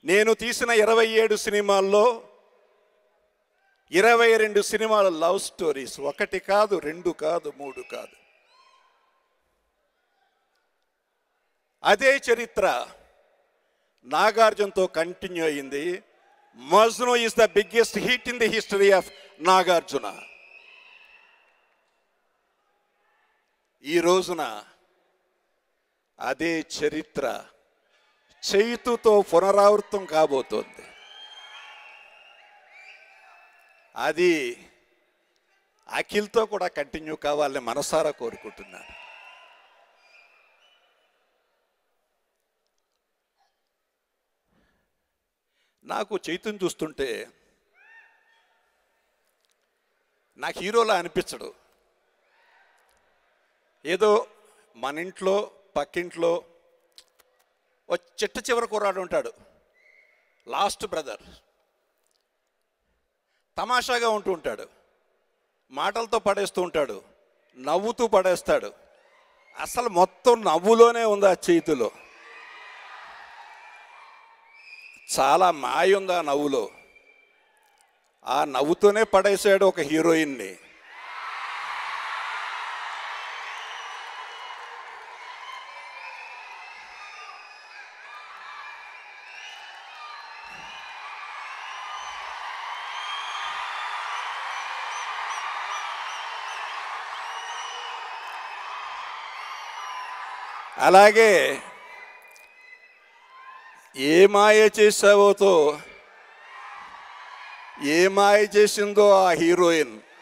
నేను తీసిన ఇరవై ఏడు సినిమాల్లో ఇరవై రెండు సినిమాల లవ్ స్టోరీస్ ఒకటి కాదు రెండు కాదు మూడు కాదు అదే చరిత్ర నాగార్జునతో కంటిన్యూ అయింది Majnu is the biggest hit in the history of Nagarjuna ఈ రోజున అదే చరిత్ర చైతుతో పునరావృతం కాబోతోంది అది అఖిల్తో కూడా కంటిన్యూ కావాలని మనసారా కోరుకుంటున్నాను నాకు చైతన్య చూస్తుంటే నాకు హీరోలా అనిపించడు ఏదో మన ఇంట్లో పక్కింట్లో ఓ చిట్ట చివరి కుర్రాడు ఉంటాడు లాస్ట్ బ్రదర్ తమాషాగా ఉంటూ ఉంటాడు మాటలతో పడేస్తూ ఉంటాడు నవ్వుతూ పడేస్తాడు అసలు మొత్తం నవ్వులోనే ఉంది ఆ చేతిలో చాలా మాయ ఉంది ఆ నవ్వులో ఆ నవ్వుతోనే పడేశాడు ఒక హీరోయిన్ని అలాగే ఏ మాయ చేసావోతో ఏ మాయ చేసిందో ఆ హీరోయిన్